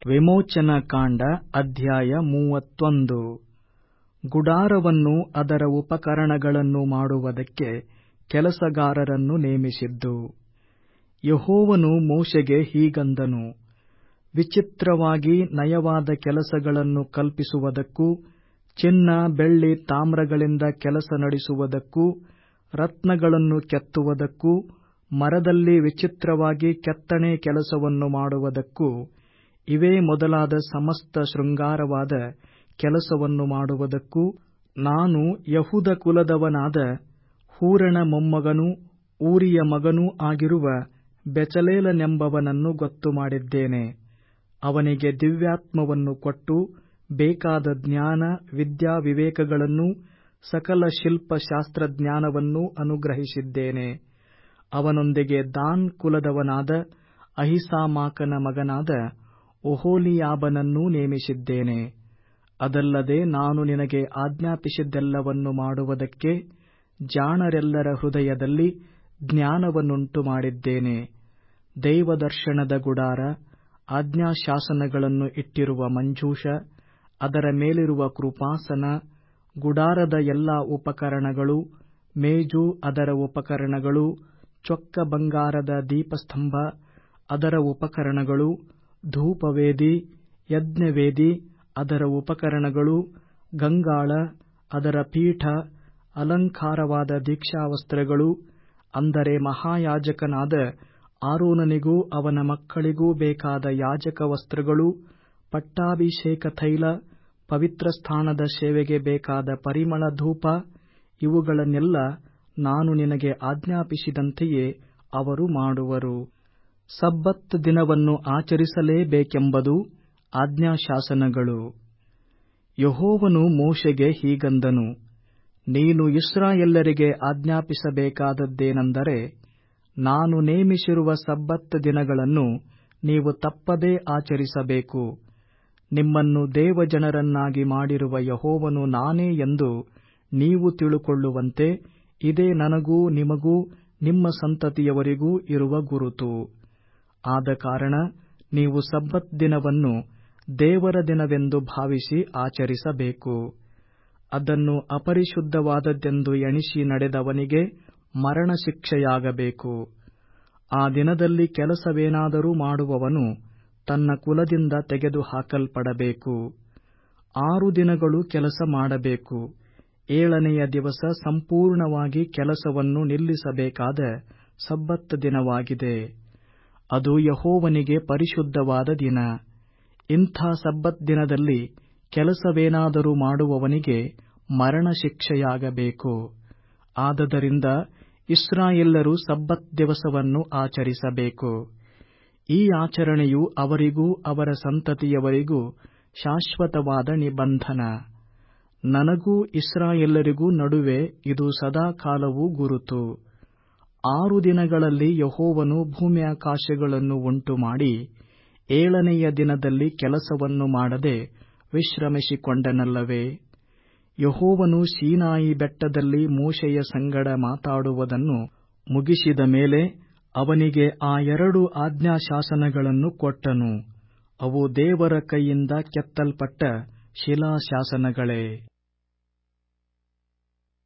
ವಿಮೋಚನಕಾಂಡ ಅಧ್ಯಾಯ ಮೂವತ್ತೊಂದು ಗುಡಾರವನ್ನೂ ಅದರ ಉಪಕರಣಗಳನ್ನು ಮಾಡುವುದಕ್ಕೆ ಕೆಲಸಗಾರರನ್ನು ನೇಮಿಸಿದ್ದು ಯೆಹೋವನು ಮೋಶೆಗೆ ಹೀಗಂದನು ವಿಚಿತ್ರವಾಗಿ ನಯವಾದ ಕೆಲಸಗಳನ್ನು ಕಲ್ಪಿಸುವುದಕ್ಕೂ ಚಿನ್ನ ಬೆಳ್ಳಿ ತಾಮ್ರಗಳಿಂದ ಕೆಲಸ ನಡೆಸುವುದಕ್ಕೂ ರತ್ನಗಳನ್ನು ಕೆತ್ತುವುದಕ್ಕೂ ಮರದಲ್ಲಿ ವಿಚಿತ್ರವಾಗಿ ಕೆತ್ತಣೆ ಕೆಲಸವನ್ನು ಮಾಡುವುದಕ್ಕೂ ಇವೇ ಮೊದಲಾದ ಸಮಸ್ತ ಶೃಂಗಾರವಾದ ಕೆಲಸವನ್ನು ಮಾಡುವುದಕ್ಕೂ ನಾನು ಯೆಹೂದ ಕುಲದವನಾದ ಹೂರನ ಮೊಮ್ಮಗನೂ ಊರಿಯ ಮಗನೂ ಆಗಿರುವ ಬೆಚಲೇಲನೆಂಬವನನ್ನು ಗೊತ್ತುಮಾಡಿದ್ದೇನೆ ಅವನಿಗೆ ದಿವ್ಯಾತ್ಮವನ್ನು ಕೊಟ್ಟು ಬೇಕಾದ ಜ್ಞಾನ ವಿದ್ಯಾವಿವೇಕಗಳನ್ನೂ ಸಕಲ ಶಿಲ್ಪ ಶಾಸ್ತ್ರಜ್ಞಾನವನ್ನೂ ಅನುಗ್ರಹಿಸಿದ್ದೇನೆ ಅವನೊಂದಿಗೆ ದಾನ್ ಕುಲದವನಾದ ಅಹಿಸಾಮಾಕನ ಮಗನಾದ ಒಹೋಲೀಯಾಬನನ್ನೂ ನೇಮಿಸಿದ್ದೇನೆ ಅದಲ್ಲದೆ ನಾನು ನಿನಗೆ ಆಜ್ಞಾಪಿಸಿದ್ದೆಲ್ಲವನ್ನು ಮಾಡುವುದಕ್ಕೆ ಜಾಣರೆಲ್ಲರ ಹೃದಯದಲ್ಲಿ ಜ್ಞಾನವನ್ನುಂಟು ಮಾಡಿದ್ದೇನೆ ದೈವದರ್ಶನದ ಗುಡಾರ ಆಜ್ಞಾಶಾಸನಗಳನ್ನು ಇಟ್ಟಿರುವ ಮಂಜೂಷ ಅದರ ಮೇಲಿರುವ ಕೃಪಾಸನ ಗುಡಾರದ ಎಲ್ಲಾ ಉಪಕರಣಗಳು ಮೇಜು ಅದರ ಉಪಕರಣಗಳು ಚೊಕ್ಕ ಬಂಗಾರದ ದೀಪಸ್ತಂಭ ಅದರ ಉಪಕರಣಗಳು ಧೂಪವೇದಿ ಯಜ್ಞವೇದಿ ಅದರ ಉಪಕರಣಗಳು ಗಂಗಾಳ ಅದರ ಪೀಠ ಅಲಂಕಾರವಾದ ದೀಕ್ಷಾವಸ್ತ್ರಗಳು ಅಂದರೆ ಮಹಾಯಾಜಕನಾದ ಆರೋನನಿಗೂ ಅವನ ಮಕ್ಕಳಿಗೂ ಬೇಕಾದ ಯಾಜಕ ವಸ್ತ್ರಗಳು ಪಟ್ಟಾಭಿಷೇಕ ತೈಲ ಪವಿತ್ರಸ್ಥಾನದ ಸೇವೆಗೆ ಬೇಕಾದ ಪರಿಮಳ ಧೂಪ ಇವುಗಳನ್ನೆಲ್ಲ ನಾನು ನಿನಗೆ ಆಜ್ಞಾಪಿಸಿದಂತೆಯೇ ಅವರು ಮಾಡುವರು ಸಬ್ಬತ್ ದಿನವನ್ನು ಆಚರಿಸಲೇಬೇಕೆಂಬುದು ಆಜ್ಞಾಶಾಸನಗಳು ಯೆಹೋವನು ಮೋಶೆಗೆ ಹೀಗಂದನು ನೀನು ಇಸ್ರಾಯೇಲ್ಯರಿಗೆ ಆಜ್ಞಾಪಿಸಬೇಕಾದದ್ದೇನೆಂದರೆ ನಾನು ನೇಮಿಸಿರುವ ಸಬ್ಬತ್ ದಿನಗಳನ್ನು ನೀವು ತಪ್ಪದೇ ಆಚರಿಸಬೇಕು ನಿಮ್ಮನ್ನು ದೇವಜನರನ್ನಾಗಿ ಮಾಡಿರುವ ಯೆಹೋವನು ನಾನೇ ಎಂದು ನೀವು ತಿಳುಕೊಳ್ಳುವಂತೆ ಇದೇ ನನಗೂ ನಿಮಗೂ ನಿಮ್ಮ ಸಂತತಿಯವರಿಗೂ ಇರುವ ಗುರುತು ಆದಕಾರಣ ನೀವು ಸಬ್ಬತ್ ದಿನವನ್ನು ದೇವರ ದಿನವೆಂದು ಭಾವಿಸಿ ಆಚರಿಸಬೇಕು ಅದನ್ನು ಅಪರಿಶುದ್ಧವಾದದ್ದೆಂದು ಎಣಿಸಿ ನಡೆದವನಿಗೆ ಮರಣಶಿಕ್ಷೆಯಾಗಬೇಕು ಆ ದಿನದಲ್ಲಿ ಕೆಲಸವೇನಾದರೂ ಮಾಡುವವನು ತನ್ನ ಕುಲದಿಂದ ತೆಗೆದುಹಾಕಲ್ಪಡಬೇಕು ಆರು ದಿನಗಳು ಕೆಲಸ ಮಾಡಬೇಕು ಏಳನೆಯ ದಿವಸ ಸಂಪೂರ್ಣವಾಗಿ ಕೆಲಸವನ್ನು ನಿಲ್ಲಿಸಬೇಕಾದ ಸಬ್ಬತ್ ದಿನವಾಗಿದೆ ಅದು ಯೆಹೋವನಿಗೆ ಪರಿಶುದ್ಧವಾದ ದಿನ ಇಂಥ ಸಬ್ಬತ್ ದಿನದಲ್ಲಿ ಕೆಲಸವೇನಾದರೂ ಮಾಡುವವನಿಗೆ ಮರಣಶಿಕ್ಷೆಯಾಗಬೇಕು ಆದದರಿಂದ ಇಸ್ರಾಯೇಲ್ಯರು ಸಬ್ಬತ್ ದಿವಸವನ್ನು ಆಚರಿಸಬೇಕು ಈ ಆಚರಣೆಯು ಅವರಿಗೂ ಅವರ ಸಂತತಿಯವರಿಗೂ ಶಾಶ್ವತವಾದ ನಿಬಂಧನ ನನಗೂ ಇಸ್ರಾಯೇಲ್ಯರಿಗೂ ನಡುವೆ ಇದು ಸದಾಕಾಲವೂ ಗುರುತು ಆರು ದಿನಗಳಲ್ಲಿ ಯೆಹೋವನು ಭೂಮ್ಯಾಕಾಶಗಳನ್ನು ಉಂಟುಮಾಡಿ ಏಳನೆಯ ದಿನದಲ್ಲಿ ಕೆಲಸವನ್ನು ಮಾಡದೆ ವಿಶ್ರಮಿಸಿಕೊಂಡನಲ್ಲವೇ ಯೆಹೋವನು ಸೀನಾಯಿ ಬೆಟ್ಟದಲ್ಲಿ ಮೋಶೆಯ ಸಂಗಡ ಮಾತಾಡುವುದನ್ನು ಮುಗಿಸಿದ ಮೇಲೆ ಅವನಿಗೆ ಆ ಎರಡು ಆಜ್ಞಾಶಾಸನಗಳನ್ನು ಕೊಟ್ಟನು ಅವು ದೇವರ ಕೈಯಿಂದ ಕೆತ್ತಲ್ಪಟ್ಟ ಶಿಲಾಶಾಸನಗಳೇ